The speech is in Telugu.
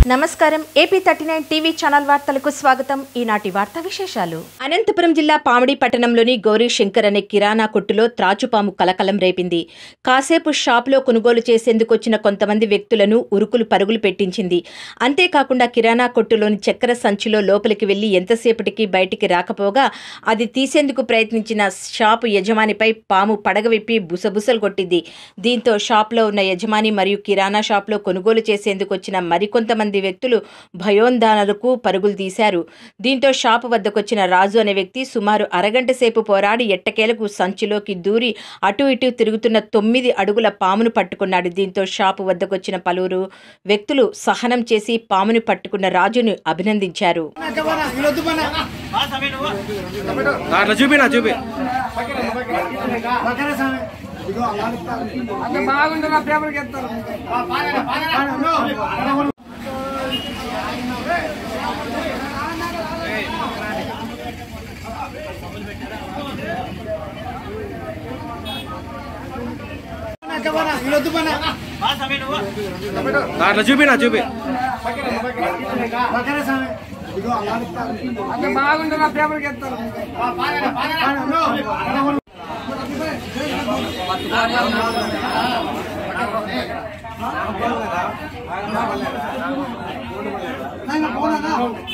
నమస్కారం AP thirty nine TV channel వార్తలకు స్వాగతం ఈనాటి వార్తా విశేషాలు అనంతపురం జిల్లా పామిడి పట్టణంలోని గౌరీ శంకర్ అనే కిరాణా కొట్టులో త్రాచుపాము కలకలం రేపింది కాసేపు షాపులో కొనుగోలు చేసేందుకు వచ్చిన కొంతమంది వ్యక్తులను ఉరుకులు పరుగులు పెట్టించింది అంతేకాకుండా కిరాణా కొట్టులోని చక్కెర సంచిలో లోపలికి వెళ్లి ఎంతసేపటికి బయటికి రాకపోగా అది తీసేందుకు ప్రయత్నించిన షాపు యజమానిపై పాము పడగవిప్పి బుసబుసలు కొట్టింది దీంతో షాప్లో ఉన్న యజమాని మరియు కిరాణా షాప్లో కొనుగోలు చేసేందుకు వచ్చిన మరికొంతమంది వ్యక్తులు భయోందానలకు పరుగులు తీశారు దీంతో షాపు వద్దకొచ్చిన రాజు అనే వ్యక్తి సుమారు అరగంట సేపు పోరాడి ఎట్టకేలకు సంచిలోకి దూరి అటు ఇటు తిరుగుతున్న తొమ్మిది అడుగుల పామును పట్టుకున్నాడు దీంతో షాపు వద్దకొచ్చిన పలువురు వ్యక్తులు సహనం చేసి పాముని పట్టుకున్న రాజును అభినందించారు అట్లా చూపి నా చూపి అంత బాగుంటుంది ఆ పేపర్కి ఎత్తారు అట్లా చూపి నా చూపి అంత బాగుంటుంది ఆ పేపర్కి ఎత్తారు పోనా